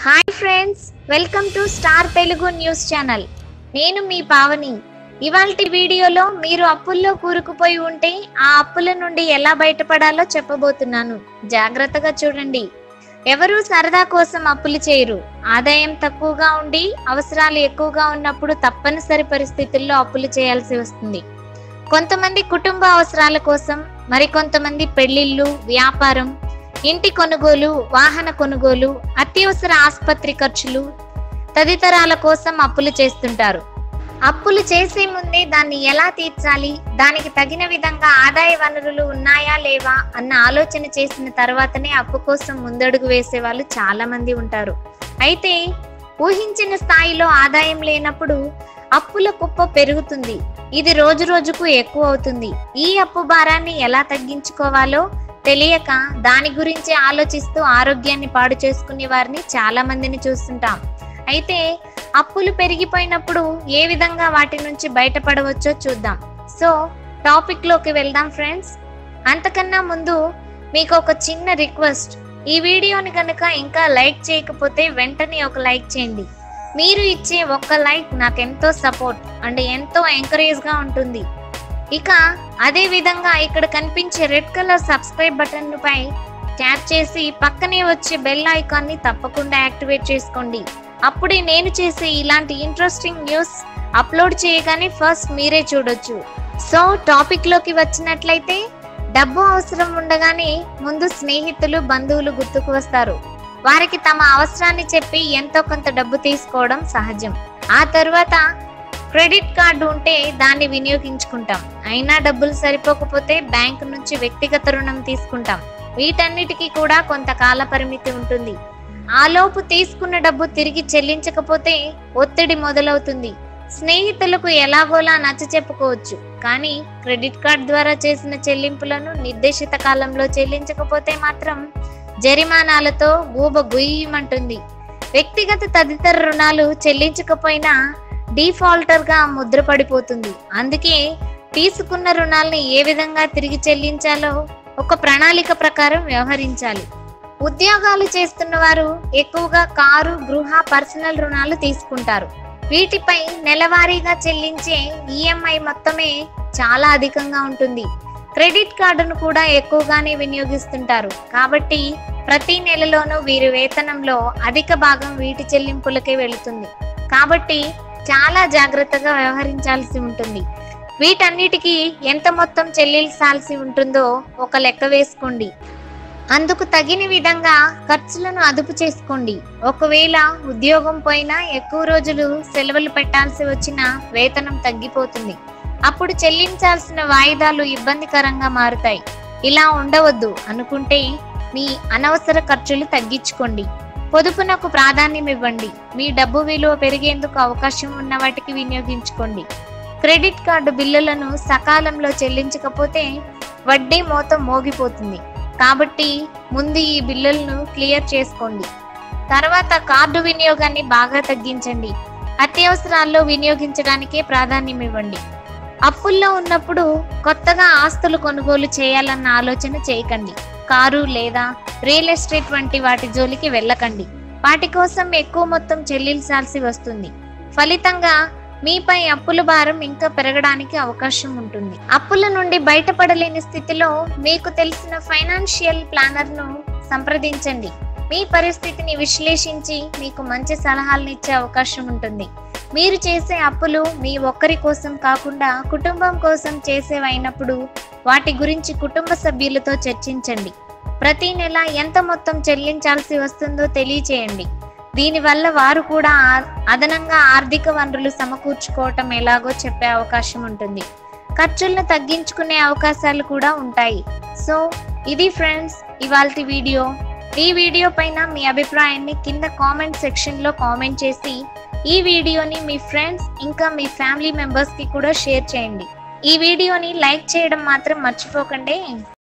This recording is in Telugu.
hi friends welcome to Star Telugu news channel నేను మీ పావని ఇవాల్టి వీడియోలో మీరు అప్పుల్లో కూరుకుపోయి ఉంటే ఆ అప్పుల నుండి ఎలా బయటపడాలో చెప్పబోతున్నాను జాగ్రత్తగా చూడండి ఎవరు సరదా కోసం అప్పులు చేయరు ఆదాయం తక్కువగా ఉండి అవసరాలు ఎక్కువగా ఉన్నప్పుడు తప్పనిసరి పరిస్థితుల్లో అప్పులు చేయాల్సి వస్తుంది కొంతమంది కుటుంబ అవసరాల కోసం మరికొంతమంది పెళ్లిళ్ళు వ్యాపారం ఇంటి కొనుగోలు వాహన కొనుగోలు అత్యవసర ఆసుపత్రి ఖర్చులు తదితరాల కోసం అప్పులు చేస్తుంటారు అప్పులు చేసే ముందే దాన్ని ఎలా తీర్చాలి దానికి తగిన విధంగా ఆదాయ వనరులు ఉన్నాయా లేవా అన్న ఆలోచన చేసిన తర్వాతనే అప్పు కోసం ముందడుగు వేసే వాళ్ళు చాలా మంది ఉంటారు అయితే ఊహించిన స్థాయిలో ఆదాయం లేనప్పుడు అప్పుల కుప్ప పెరుగుతుంది ఇది రోజు రోజుకు ఎక్కువ అవుతుంది ఈ అప్పు భారాన్ని ఎలా తగ్గించుకోవాలో తెలియక దాని గురించి ఆలోచిస్తూ ఆరోగ్యాన్ని పాడు చేసుకునే వారిని చాలా మందిని చూస్తుంటాం అయితే అప్పులు పెరిగిపోయినప్పుడు ఏ విధంగా వాటి నుంచి బయటపడవచ్చో చూద్దాం సో టాపిక్ లోకి వెళ్దాం ఫ్రెండ్స్ అంతకన్నా ముందు మీకు ఒక చిన్న రిక్వెస్ట్ ఈ వీడియోని కనుక ఇంకా లైక్ చేయకపోతే వెంటనే ఒక లైక్ చేయండి మీరు ఇచ్చే ఒక్క లైక్ నాకు ఎంతో సపోర్ట్ అండ్ ఎంతో ఎంకరేజ్ గా ఉంటుంది ఇక అదే విధంగా ఇక్కడ కనిపించే రెడ్ కలర్ సబ్స్క్రైబ్ బటన్ పై ట్యాప్ చేసి పక్కనే వచ్చే బెల్ ఐకాన్ ని తప్పకుండా యాక్టివేట్ చేసుకోండి అప్పుడే నేను చేసే ఇలాంటి ఇంట్రెస్టింగ్ న్యూస్ అప్లోడ్ చేయగానే ఫస్ట్ మీరే చూడొచ్చు సో టాపిక్ లోకి వచ్చినట్లయితే డబ్బు అవసరం ఉండగానే ముందు స్నేహితులు బంధువులు గుర్తుకు వస్తారు వారికి తమ అవసరాన్ని చెప్పి ఎంతో కొంత డబ్బు తీసుకోవడం సహజం ఆ తర్వాత క్రెడిట్ కార్డు ఉంటే దాన్ని వినియోగించుకుంటాం అయినా డబ్బులు సరిపోకపోతే బ్యాంకు నుంచి వ్యక్తిగత రుణం తీసుకుంటాం వీటన్నిటికీ కూడా కొంత కాల పరిమితి ఉంటుంది ఆలోపు తీసుకున్న డబ్బు తిరిగి చెల్లించకపోతే ఒత్తిడి మొదలవుతుంది స్నేహితులకు ఎలాగోలా నచ్చ చెప్పుకోవచ్చు కానీ క్రెడిట్ కార్డ్ ద్వారా చేసిన చెల్లింపులను నిర్దేశిత కాలంలో చెల్లించకపోతే మాత్రం జరిమానాలతో గూబ గుయ్యమంటుంది వ్యక్తిగత తదితర రుణాలు చెల్లించకపోయినా డిఫాల్టర్ గా ముద్రపడిపోతుంది అందుకే తీసుకున్న రుణాల్ని ఏ విధంగా తిరిగి చెల్లించాలో ఒక ప్రణాళిక ప్రకారం వ్యవహరించాలి ఉద్యోగాలు చేస్తున్న వారు ఎక్కువగా కారు గృహ పర్సనల్ రుణాలు తీసుకుంటారు వీటిపై నెలవారీగా చెల్లించే ఈఎంఐ మొత్తమే చాలా అధికంగా ఉంటుంది క్రెడిట్ కార్డును కూడా ఎక్కువగానే వినియోగిస్తుంటారు కాబట్టి ప్రతి నెలలోనూ వీరి వేతనంలో అధిక భాగం వీటి చెల్లింపులకే వెళుతుంది కాబట్టి చాలా జాగ్రత్తగా వ్యవహరించాల్సి ఉంటుంది వీటన్నిటికీ ఎంత మొత్తం చెల్లించాల్సి ఉంటుందో ఒక లెక్క వేసుకోండి అందుకు తగిన విధంగా ఖర్చులను అదుపు చేసుకోండి ఒకవేళ ఉద్యోగం పోయినా ఎక్కువ రోజులు సెలవులు పెట్టాల్సి వచ్చిన వేతనం తగ్గిపోతుంది అప్పుడు చెల్లించాల్సిన వాయిదాలు ఇబ్బందికరంగా మారుతాయి ఇలా ఉండవద్దు అనుకుంటే మీ అనవసర ఖర్చులు తగ్గించుకోండి పొదుపునకు ప్రాధాన్యం ఇవ్వండి మీ డబ్బు విలువ పెరిగేందుకు అవకాశం ఉన్న వాటికి వినియోగించుకోండి క్రెడిట్ కార్డు బిల్లులను సకాలంలో చెల్లించకపోతే వడ్డీ మోత మోగిపోతుంది కాబట్టి ముందు ఈ బిల్లులను క్లియర్ చేసుకోండి తర్వాత కార్డు వినియోగాన్ని బాగా తగ్గించండి అత్యవసరాల్లో వినియోగించడానికే ప్రాధాన్యం ఇవ్వండి అప్పుల్లో ఉన్నప్పుడు కొత్తగా ఆస్తులు కొనుగోలు చేయాలన్న ఆలోచన చేయకండి కారు లేదా రియల్ ఎస్టేట్ వంటి వాటి జోలికి వెళ్ళకండి వాటి కోసం ఎక్కువ మొత్తం చెల్లించాల్సి వస్తుంది ఫలితంగా మీపై అప్పుల భారం ఇంకా పెరగడానికి అవకాశం ఉంటుంది అప్పుల నుండి బయటపడలేని స్థితిలో మీకు తెలిసిన ఫైనాన్షియల్ ప్లానర్ను సంప్రదించండి మీ పరిస్థితిని విశ్లేషించి మీకు మంచి సలహాలను ఇచ్చే అవకాశం ఉంటుంది మీరు చేసే అప్పులు మీ ఒక్కరి కోసం కాకుండా కుటుంబం కోసం చేసేవైనప్పుడు వాటి గురించి కుటుంబ సభ్యులతో చర్చించండి ప్రతి నెల ఎంత మొత్తం చెల్లించాల్సి వస్తుందో తెలియచేయండి దీనివల్ల వారు కూడా ఆ- అదనంగా ఆర్థిక వనరులు సమకూర్చుకోవటం ఎలాగో చెప్పే అవకాశం ఉంటుంది ఖర్చులను తగ్గించుకునే అవకాశాలు కూడా ఉంటాయి సో ఇది ఫ్రెండ్స్ ఇవాల్టి వీడియో ఈ వీడియో పైన మీ అభిప్రాయాన్ని కింద కామెంట్ సెక్షన్లో కామెంట్ చేసి ఈ వీడియోని మీ ఫ్రెండ్స్ ఇంకా మీ ఫ్యామిలీ మెంబర్స్కి కూడా షేర్ చేయండి ఈ వీడియోని లైక్ చేయడం మాత్రం మర్చిపోకండి